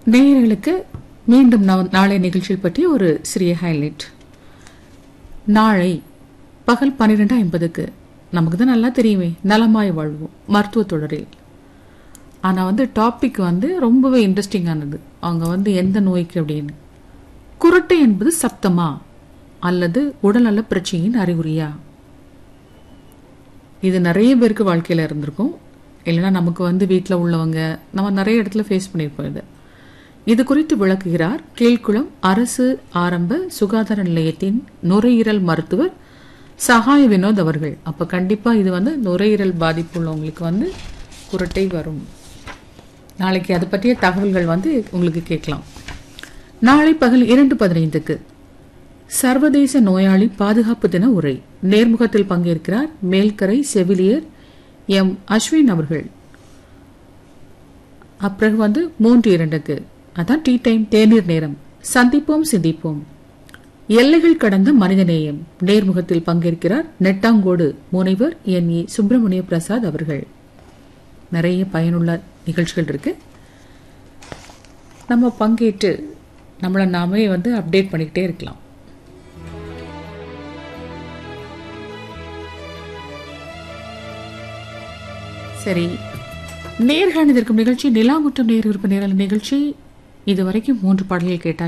நேயர்களுக்கு மீண்டும் நா- நாளை நிகழ்ச்சி பற்றி ஒரு சிறிய ஹைலைட் நாளை பகல் பன்னிரெண்டு ஐம்பதுக்கு நமக்கு தான் நல்லா தெரியுமே நலமாய் வாழ்வோம் மருத்துவ தொடரில் ஆனால் வந்து டாபிக் வந்து ரொம்பவே இன்ட்ரெஸ்டிங்கானது அவங்க வந்து எந்த நோய்க்கு அப்படின்னு குருட்டை என்பது சப்தமா அல்லது உடல்நல பிரச்சனையின் அறிகுறியா இது நிறைய பேருக்கு வாழ்க்கையில் இருந்திருக்கும் இல்லைன்னா நமக்கு வந்து வீட்டில் உள்ளவங்க நம்ம நிறைய இடத்துல ஃபேஸ் பண்ணியிருப்போம் இது இது குறித்து விளக்குகிறார் கீழ்குளம் அரசு ஆரம்ப சுகாதார நிலையத்தின் நுரையீரல் மருத்துவர் சகாய வினோத் அவர்கள் அப்போ கண்டிப்பாக இது வந்து நுரையீரல் பாதிப்பு உள்ளவங்களுக்கு வந்து குரட்டை வரும் நாளைக்கு அது பற்றிய தகவல்கள் வந்து உங்களுக்கு கேட்கலாம் நாளை பகல் இரண்டு பதினைந்துக்கு சர்வதேச நோயாளி பாதுகாப்பு தின உரை நேர்முகத்தில் பங்கேற்கிறார் மேல்கரை செவிலியர் எம் அஸ்வின் அவர்கள் அப்பிறகு வந்து மூன்று இரண்டுக்கு அதான் டீ டைம் தேநீர் நேரம் சந்திப்போம் சிந்திப்போம் எல்லைகள் கடந்த மனிதநேயம் நேர்முகத்தில் பங்கேற்கிறார் நெட்டாங்கோடு முனைவர் என் ஏ சுப்பிரமணிய பிரசாத் அவர்கள் நிறைய பயனுள்ள நிகழ்ச்சிகள் இருக்கு நம்ம பங்கேற்று நம்மளை நாமே வந்து அப்டேட் பண்ணிக்கிட்டே இருக்கலாம் சரி நேர்காணல் இருக்கும் நிகழ்ச்சி நிலாமுற்றம் நேர் விருப்ப நேரல் நிகழ்ச்சி இதுவரைக்கும் மூன்று பாடல்கள் கேட்டால்